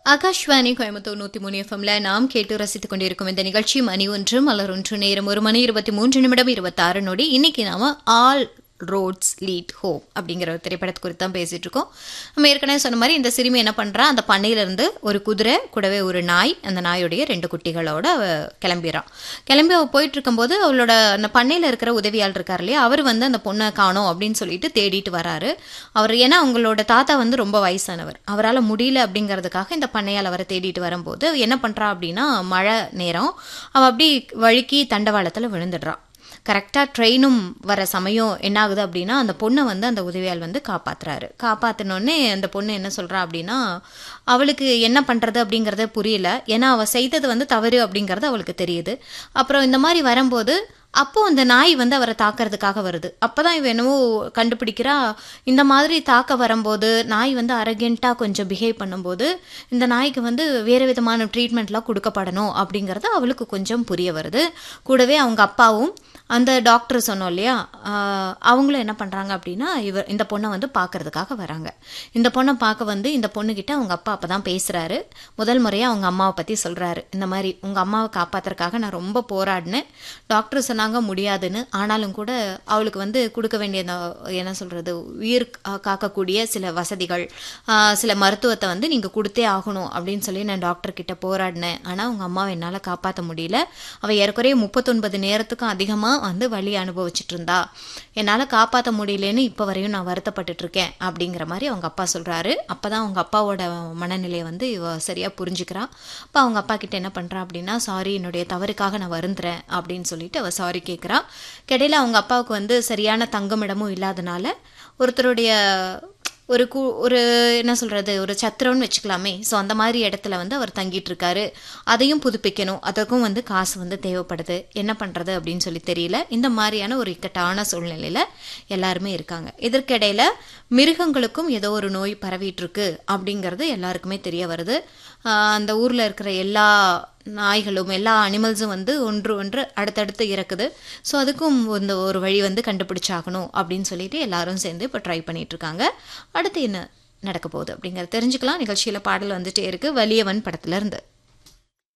ஆகாஷ்வாணி கோயம்புத்தூர் நூத்தி மூணு எஃப்எம்ல நாம் கேட்டு ரசித்துக் கொண்டிருக்கும் இந்த நிகழ்ச்சி மணி ஒன்று மலர் ஒன்று நேரம் ஒரு மணி இருபத்தி மூன்று நிமிடம் இருபத்தாறு நொடி இன்னைக்கு நாம ஆல் ரோட்ஸ் லீட் ஹோம் அப்படிங்கிற ஒரு திரைப்படத்து குறித்து தான் பேசிட்டு இருக்கோம் நம்ம ஏற்கனவே சொன்ன மாதிரி இந்த சிறுமி என்ன பண்றா அந்த பண்ணையிலேருந்து ஒரு குதிரை கூடவே ஒரு நாய் அந்த நாயுடைய ரெண்டு குட்டிகளோட அவ கிளம்பிடுறான் கிளம்பி அவள் போயிட்டு இருக்கும்போது அவளோட அந்த பண்ணையில் இருக்கிற உதவியாளர் இருக்கார் இல்லையா அவர் வந்து அந்த பொண்ணை காணோம் அப்படின்னு சொல்லிட்டு தேடிட்டு வராரு அவர் ஏன்னா அவங்களோட தாத்தா வந்து ரொம்ப வயசானவர் அவரால் முடியல அப்படிங்கிறதுக்காக இந்த பண்ணையால் அவரை தேடிட்டு வரும்போது அவ என்ன பண்ணுறா அப்படின்னா மழை நேரம் அவள் அப்படி வழுக்கி தண்டவாளத்தில் விழுந்துடுறான் கரெக்டாக ட்ரெயினும் வர சமயம் என்ன ஆகுது அப்படின்னா அந்த பொண்ணை வந்து அந்த உதவியால் வந்து காப்பாத்துறாரு காப்பாற்றினோடனே அந்த பொண்ணு என்ன சொல்கிறா அப்படின்னா அவளுக்கு என்ன பண்ணுறது அப்படிங்கிறத புரியல ஏன்னா அவள் செய்தது வந்து தவறு அப்படிங்கிறது அவளுக்கு தெரியுது அப்புறம் இந்த மாதிரி வரும்போது அப்போ அந்த நாய் வந்து அவரை தாக்கிறதுக்காக வருது அப்பதான் இவ என்னவோ கண்டுபிடிக்கிறா இந்த மாதிரி தாக்க வரும்போது நாய் வந்து அரகெண்ட்டாக கொஞ்சம் பிஹேவ் பண்ணும்போது இந்த நாய்க்கு வந்து வேறு விதமான ட்ரீட்மெண்ட்லாம் கொடுக்கப்படணும் அப்படிங்கிறது அவளுக்கு கொஞ்சம் புரிய வருது கூடவே அவங்க அப்பாவும் அந்த டாக்டர் சொன்னோம் இல்லையா ஆஹ் அவங்களும் என்ன பண்ணுறாங்க அப்படின்னா இவர் இந்த பொண்ணை வந்து பார்க்கறதுக்காக வராங்க இந்த பொண்ணை பார்க்க வந்து இந்த பொண்ணுக்கிட்ட அவங்க அப்பா அப்போ தான் பேசுகிறாரு முதல் முறையாக அவங்க அம்மாவை பற்றி சொல்கிறாரு இந்த மாதிரி உங்கள் அம்மாவை காப்பாத்துறதுக்காக நான் ரொம்ப போராடினேன் டாக்டர் சொன்னாங்க முடியாதுன்னு ஆனாலும் கூட அவளுக்கு வந்து கொடுக்க வேண்டிய அந்த என்ன சொல்கிறது உயிர் கா- காக்கக்கூடிய சில வசதிகள் ஆஹ் சில மருத்துவத்தை வந்து நீங்கள் கொடுத்தே ஆகணும் அப்படின்னு சொல்லி நான் டாக்டர் கிட்ட போராடினேன் ஆனால் உங்கள் அம்மாவை என்னால் காப்பாற்ற முடியல அவள் ஏறக்குறைய முப்பத்தொன்பது நேரத்துக்கும் அதிகமாக வந்து வலி அனுபவிச்சுட்டு இருந்தா என்னால் காப்பாற்ற முடியலன்னு இப்போ வரையும் நான் வருத்தப்பட்டுட்டு இருக்கேன் அப்படிங்கிற மாதிரி அவங்க அப்பா சொல்கிறாரு அப்போ தான் அவங்க அப்பாவோட மனநிலையை வந்து இவ சரியாக புரிஞ்சுக்கிறா அப்போ அவங்க அப்பா கிட்ட என்ன பண்ணுறா அப்படின்னா சாரி என்னுடைய தவறுக்காக நான் வருந்துறேன் அப்படின்னு சொல்லிட்டு அவள் சாரி கேட்குறா கிடையில அவங்க அப்பாவுக்கு வந்து சரியான தங்குமிடமும் இல்லாதனால ஒருத்தருடைய ஒரு கூ ஒரு என்ன சொல்கிறது ஒரு சத்திரம்னு வச்சுக்கலாமே ஸோ அந்த மாதிரி இடத்துல வந்து அவர் தங்கிட்டு இருக்காரு அதையும் புதுப்பிக்கணும் அதற்கும் வந்து காசு வந்து தேவைப்படுது என்ன பண்ணுறது அப்படின்னு சொல்லி தெரியல இந்த மாதிரியான ஒரு இக்கட்டான சூழ்நிலையில் எல்லாருமே இருக்காங்க இதற்கிடையில மிருகங்களுக்கும் ஏதோ ஒரு நோய் பரவிட்டு இருக்கு அப்படிங்கிறது எல்லாருக்குமே தெரிய வருது ஆஹ் அந்த ஊரில் இருக்கிற எல்லா நாய்களும் எல்லா அனிமல்ஸும் வந்து ஒன்று ஒன்று அடுத்தடுத்து இறக்குது ஸோ அதுக்கும் இந்த ஒரு வழி வந்து கண்டுபிடிச்சாகணும் அப்படின்னு சொல்லிட்டு எல்லாரும் சேர்ந்து இப்போ ட்ரை பண்ணிட்டு இருக்காங்க அடுத்து என்ன நடக்க போகுது அப்படிங்கிறத தெரிஞ்சுக்கலாம் நிகழ்ச்சியில் பாடல் வந்துட்டே இருக்கு வலியவன் படத்துல இருந்து